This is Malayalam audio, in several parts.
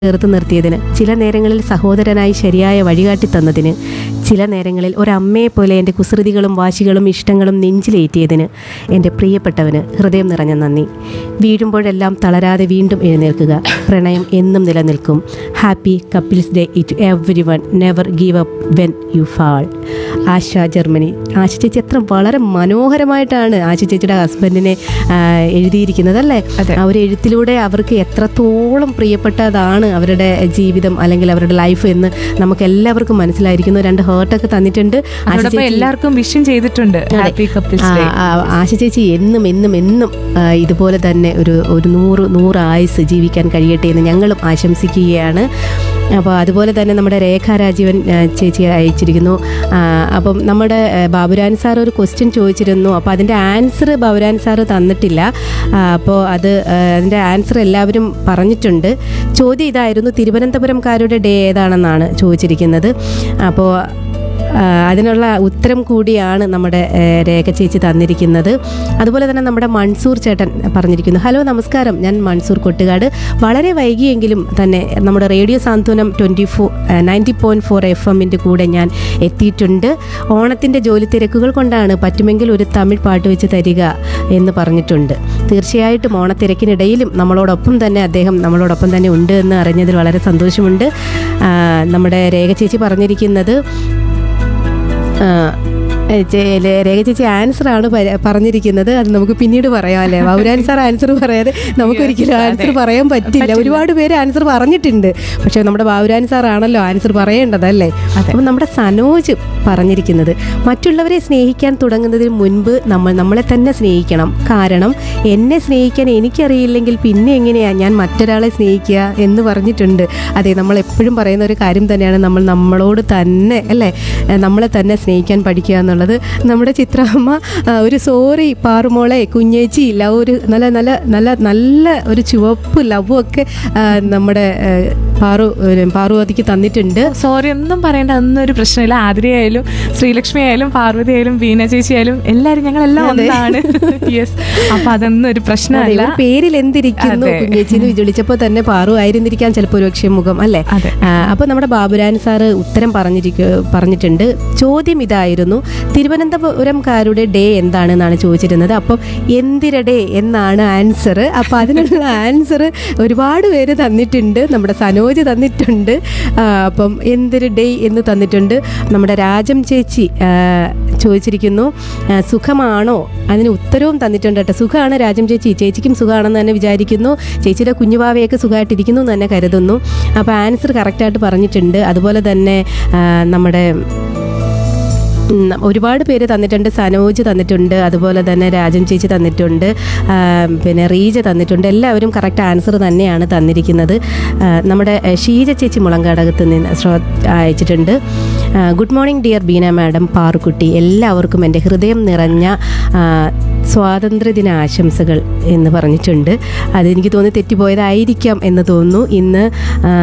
ചേർത്ത് നിർത്തിയതിന് ചില നേരങ്ങളിൽ സഹോദരനായി ശരിയായ വഴികാട്ടി തന്നതിന് ചില നേരങ്ങളിൽ ഒരമ്മയെ പോലെ എൻ്റെ കുസൃതികളും വാശികളും ഇഷ്ടങ്ങളും നെഞ്ചിലേറ്റിയതിന് എൻ്റെ പ്രിയപ്പെട്ടവന് ഹൃദയം നിറഞ്ഞ നന്ദി വീഴുമ്പോഴെല്ലാം തളരാതെ വീണ്ടും എഴുന്നേൽക്കുക പ്രണയം എന്നും നിലനിൽക്കും happy couples day it every one never give up when you fall Asha Germany Asha ചേച്ചി എത്ര വളരെ മനോഹരമായിട്ടാണ് ആശ ചേച്ചിയുടെ ഹസ്ബൻഡിനെ ആ, എഴുതിയിരിക്കുന്നത് അല്ലേ അതെ. ആ ഒരു എഴുത്തിലൂടെ അവർക്ക് എത്രത്തോളം പ്രിയപ്പെട്ടതാണ് അവരുടെ ജീവിതം അല്ലെങ്കിൽ അവരുടെ ലൈഫ് എന്ന് നമുക്ക് എല്ലാവർക്കും മനസ്സിലായിരിക്കുന്നു രണ്ട് ഹേർട്ടൊക്കെ തന്നിട്ടുണ്ട് ആശ അതോടൊപ്പം ചേച്ചി- എല്ലാവർക്കും വിഷും ചെയ്തിട്ടുണ്ട് ഹാപ്പി കപ്പിൾസ് ഡേ ആ, ആ, ആശ ചേച്ചി എന്നും എന്നും എന്നും ആ, ഇതുപോലെ തന്നെ ഒരു ഒരു നൂറ് നൂറ് ആയുസ് ജീവിക്കാൻ കഴിയട്ടെ എന്ന് ഞങ്ങളും ആശംസിക്കുകയാണ് അപ്പോൾ അതുപോലെ തന്നെ നമ്മുടെ രേഖ രാജീവൻ ആ, ചേച്ചി അയച്ചിരിക്കുന്നു ആ, അപ്പം നമ്മുടെ ആ, ബാബുരാൻ സാർ ഒരു ക്വസ്റ്റ്യൻ ചോദിച്ചിരുന്നു അപ്പോൾ അതിൻ്റെ ആൻസർ ബാബുരാൻ സാർ തന്നിട്ടില്ല ആ, അപ്പോൾ അത് ആ, അതിൻ്റെ ആൻസർ എല്ലാവരും പറഞ്ഞിട്ടുണ്ട് ചോദ്യം ഇതായിരുന്നു തിരുവനന്തപുരംകാരുടെ ഡേ ഏതാണെന്നാണ് ചോദിച്ചിരിക്കുന്നത് അപ്പോൾ ആ, അതിനുള്ള ഉത്തരം കൂടിയാണ് നമ്മുടെ ഏ, രേഖ ചേച്ചി തന്നിരിക്കുന്നത് അതുപോലെ തന്നെ നമ്മുടെ മൺസൂർ ചേട്ടൻ പറഞ്ഞിരിക്കുന്നു ഹലോ നമസ്കാരം ഞാൻ മൺസൂർ കൊട്ടുകാട് വളരെ വൈകിയെങ്കിലും തന്നെ നമ്മുടെ radio Santhwanam twenty four ninety point four F എമ്മിൻ്റെ കൂടെ ഞാൻ എത്തിയിട്ടുണ്ട് ഓണത്തിൻ്റെ ജോലി തിരക്കുകൾ കൊണ്ടാണ് പറ്റുമെങ്കിൽ ഒരു തമിഴ് പാട്ട് വെച്ച് തരിക എന്ന് പറഞ്ഞിട്ടുണ്ട് തീർച്ചയായിട്ടും ഓണത്തിരക്കിനിടയിലും നമ്മളോടൊപ്പം തന്നെ അദ്ദേഹം നമ്മളോടൊപ്പം തന്നെ ഉണ്ട് എന്ന് അറിഞ്ഞതിൽ വളരെ സന്തോഷമുണ്ട് ആ, നമ്മുടെ രേഖ ചേച്ചി പറഞ്ഞിരിക്കുന്നത് ആ, ഏ, ചേ- ലേ- രേഖ ചേച്ചി ആൻസർ ആണ് പര- പറഞ്ഞിരിക്കുന്നത് അത് നമുക്ക് പിന്നീട് പറയാം അല്ലേ വൗരാൻ സാർ ആൻസർ പറയാതെ നമുക്ക് ഒരിക്കലും ആൻസർ പറയാൻ പറ്റില്ല ഒരുപാട് പേര് ആൻസർ പറഞ്ഞിട്ടുണ്ട് പക്ഷേ നമ്മുടെ ബാബുരാൻ സാർ ആണല്ലോ ആൻസർ പറയേണ്ടത് അല്ലേ അപ്പം നമ്മുടെ സനോജ് പറഞ്ഞിരിക്കുന്നത് മറ്റുള്ളവരെ സ്നേഹിക്കാൻ തുടങ്ങുന്നതിന് മുൻപ് നമ്മൾ നമ്മളെ തന്നെ സ്നേഹിക്കണം കാരണം എന്നെ സ്നേഹിക്കാൻ എനിക്കറിയില്ലെങ്കിൽ പിന്നെ എങ്ങനെയാണ് ഞാൻ മറ്റൊരാളെ സ്നേഹിക്കുക എന്ന് പറഞ്ഞിട്ടുണ്ട് അതെ നമ്മൾ എപ്പോഴും പറയുന്ന ഒരു കാര്യം തന്നെയാണ് നമ്മൾ നമ്മളോട് തന്നെ അല്ലേ ഏ, നമ്മളെ തന്നെ സ്നേഹിക്കാൻ പഠിക്കുക എന്നുള്ളത് നമ്മുടെ ചിത്രമ്മ ആ, ഒരു സോറി പാറുമോളെ കുഞ്ഞേച്ചി ലവ് ഒരു നല്ല നല്ല നല്ല നല്ല ഒരു ചുവപ്പ് ലവും ഒക്കെ ആ, നമ്മുടെ ഏ, പാറു ഒരു പാറുവതിക്ക് തന്നിട്ടുണ്ട് സോറി ഒന്നും പറയേണ്ട അതൊന്നും ഒരു പ്രശ്നമില്ല ആതിരയായാലും ശ്രീലക്ഷ്മി ആയാലും പാർവതി ആയാലും ബീന ചേച്ചി ആയാലും എല്ലാരും ഞങ്ങളെല്ലാം ഒന്നാണ് യെസ് അപ്പൊ അതൊന്നും ഒരു അതെ, പ്രശ്നമല്ല ഒരു പേരിൽ എന്തിരിക്കുന്നു അതെ. കുഞ്ഞേച്ചി എന്ന് വിളിച്ചപ്പോൾ തന്നെ പാറു ആയിരുന്നിരിക്കാൻ ചിലപ്പോൾ ഒരു പക്ഷേ മുഖം അല്ലേ അതെ. അപ്പോൾ നമ്മുടെ ബാബുരാൻ സാറ് ഉത്തരം പറഞ്ഞിരിക്ക പറഞ്ഞിട്ടുണ്ട് ചോദ്യം ഇതായിരുന്നു തിരുവനന്തപുരംകാരുടെ ഡേ എന്താണെന്നാണ് ചോദിച്ചിരുന്നത് അപ്പം എന്തിര ഡേ എന്നാണ് ആൻസർ അപ്പോൾ അതിനുള്ള ആൻസർ ഒരുപാട് പേര് തന്നിട്ടുണ്ട് നമ്മുടെ സനോജ് തന്നിട്ടുണ്ട് ആ, അപ്പം എന്തൊരു ഡേ എന്ന് തന്നിട്ടുണ്ട് നമ്മുടെ രാജം ചേച്ചി ആ, ചോദിച്ചിരിക്കുന്നു ആ, സുഖമാണോ അതിന് ഉത്തരവും തന്നിട്ടുണ്ട് കേട്ടോ സുഖമാണ് രാജം ചേച്ചി ചേച്ചിക്കും സുഖമാണെന്ന് തന്നെ വിചാരിക്കുന്നു ചേച്ചിയുടെ കുഞ്ഞുവാവയൊക്കെ സുഖമായിട്ടിരിക്കുന്നു എന്ന് തന്നെ കരുതുന്നു അപ്പോൾ ആൻസർ കറക്റ്റായിട്ട് പറഞ്ഞിട്ടുണ്ട് അതുപോലെ തന്നെ ആ, നമ്മുടെ ഉം, ഒരുപാട് പേര് തന്നിട്ടുണ്ട് സനോജ് തന്നിട്ടുണ്ട് അതുപോലെ തന്നെ രാജൻ ചേച്ചി തന്നിട്ടുണ്ട് ആ, പിന്നെ റീജ തന്നിട്ടുണ്ട് എല്ലാവരും കറക്റ്റ് ആൻസർ തന്നെയാണ് തന്നിരിക്കുന്നത് ആ, നമ്മുടെ ആ, ഷീജ ചേച്ചി മുളങ്കാടകത്ത് നിന്ന് ശ്രോ അയച്ചിട്ടുണ്ട് ആ, good morning dear Beena madam Parukutty എല്ലാവർക്കും എൻ്റെ ഹൃദയം നിറഞ്ഞ ആ, സ്വാതന്ത്ര്യദിന ആശംസകൾ എന്ന് പറഞ്ഞിട്ടുണ്ട് അതെനിക്ക് തോന്നി തെറ്റിപ്പോയതായിരിക്കാം എന്ന് തോന്നുന്നു ഇന്ന് ആ,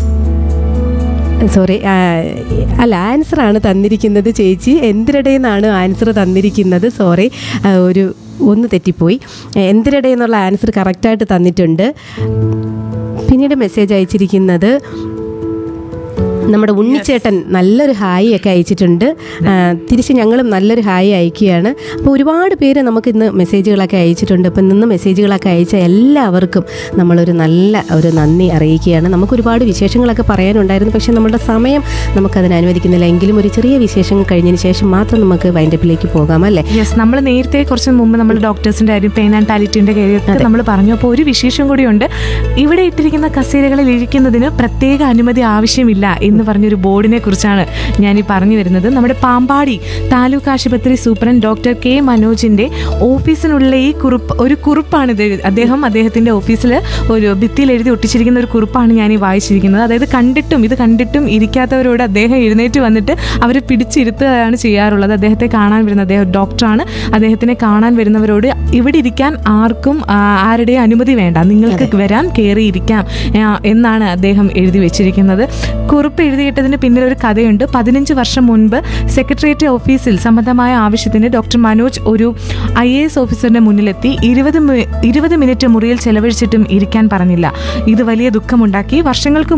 സോറി ആ, അല്ല ആൻസറാണ് തന്നിരിക്കുന്നത് ചേച്ചി എന്തിനിടെ നിന്നാണ് ആൻസർ തന്നിരിക്കുന്നത് സോറി ആ, ഒരു ഒന്ന് തെറ്റിപ്പോയി എന്തിനിടെ എന്നുള്ള ആൻസർ കറക്റ്റായിട്ട് തന്നിട്ടുണ്ട് പിന്നീട് മെസ്സേജ് അയച്ചിരിക്കുന്നത് നമ്മുടെ ഉണ്ണിച്ചേട്ടൻ നല്ലൊരു ഹായ് ഒക്കെ അയച്ചിട്ടുണ്ട് ആ, തിരിച്ച് ഞങ്ങളും നല്ലൊരു ഹായ് അയക്കുകയാണ് അപ്പോൾ ഒരുപാട് പേര് നമുക്ക് ഇന്ന് മെസ്സേജുകളൊക്കെ അയച്ചിട്ടുണ്ട് അപ്പം നിന്ന് മെസ്സേജുകളൊക്കെ അയച്ച എല്ലാവർക്കും നമ്മളൊരു നല്ല ഒരു നന്ദി അറിയിക്കുകയാണ് നമുക്ക് ഒരുപാട് വിശേഷങ്ങളൊക്കെ പറയാനുണ്ടായിരുന്നു പക്ഷേ നമ്മുടെ സമയം നമുക്കതിന് അനുവദിക്കുന്നില്ല എങ്കിലും ഒരു ചെറിയ വിശേഷങ്ങൾ കഴിഞ്ഞതിന് ശേഷം മാത്രം നമുക്ക് വൈൻഡപ്പിലേക്ക് പോകാം അല്ലേ യെസ് നമ്മൾ നേരത്തെ കുറച്ച് മുമ്പ് നമ്മൾ ഡോക്ടേഴ്സിന്റെ കാര്യം പെയിൻ ആൻഡ് പാലിറ്റിന്റെ കാര്യമൊക്കെ നമ്മൾ പറഞ്ഞു അപ്പോൾ ഒരു വിശേഷം കൂടിയുണ്ട് ഇവിടെ ഇട്ടിരിക്കുന്ന കസേരകളിൽ ഇരിക്കുന്നതിന് പ്രത്യേക അനുമതി ആവശ്യമില്ല എന്ന് പറഞ്ഞൊരു ബോർഡിനെ കുറിച്ചാണ് ഞാൻ ഈ പറഞ്ഞു വരുന്നത് നമ്മുടെ പാമ്പാടി താലൂക്ക് ആശുപത്രി സൂപ്രണ്ട് ഡോക്ടർ കെ മനോജിന്റെ ഓഫീസിനുള്ള ഈ കുറിപ്പ് ഒരു കുറിപ്പാണിത് അദ്ദേഹം അദ്ദേഹത്തിന്റെ ഓഫീസിൽ ഒരു ഭിത്തിയിൽ എഴുതി ഒട്ടിച്ചിരിക്കുന്ന ഒരു കുറിപ്പാണ് ഞാൻ ഈ വായിച്ചിരിക്കുന്നത് അതായത് കണ്ടിട്ടും ഇത് കണ്ടിട്ടും ഇരിക്കാത്തവരോട് അദ്ദേഹം എഴുന്നേറ്റ് വന്നിട്ട് അവരെ പിടിച്ചിരുത്തുകയാണ് ചെയ്യാറുള്ളത് അദ്ദേഹത്തെ കാണാൻ വരുന്ന അദ്ദേഹം ഒരു ഡോക്ടറാണ് അദ്ദേഹത്തിനെ കാണാൻ വരുന്നവരോട് ഇവിടെ ഇരിക്കാൻ ആർക്കും ആ, ആരുടെയും അനുമതി വേണ്ട നിങ്ങൾക്ക് വരാം കയറി ഇരിക്കാം ആ, എന്നാണ് അദ്ദേഹം എഴുതി വെച്ചിരിക്കുന്നത് കുറിപ്പ് എഴുതിയിട്ടതിന് പിന്നിൽ ഒരു കഥയുണ്ട് പതിനഞ്ച് വർഷം മുൻപ് സെക്രട്ടേറിയറ്റ് ഓഫീസിൽ സംബന്ധമായ ആവശ്യത്തിന് ഡോക്ടർ മനോജ് ഒരു ഐ എ എസ് ഓഫീസറിന്റെ മുന്നിലെത്തി ഇരുപത് ഇരുപത് മിനിറ്റ് മുറിയിൽ ചെലവഴിച്ചിട്ടും ഇരിക്കാൻ പറഞ്ഞില്ല ഇത് വലിയ ദുഃഖമുണ്ടാക്കി വർഷങ്ങൾക്ക്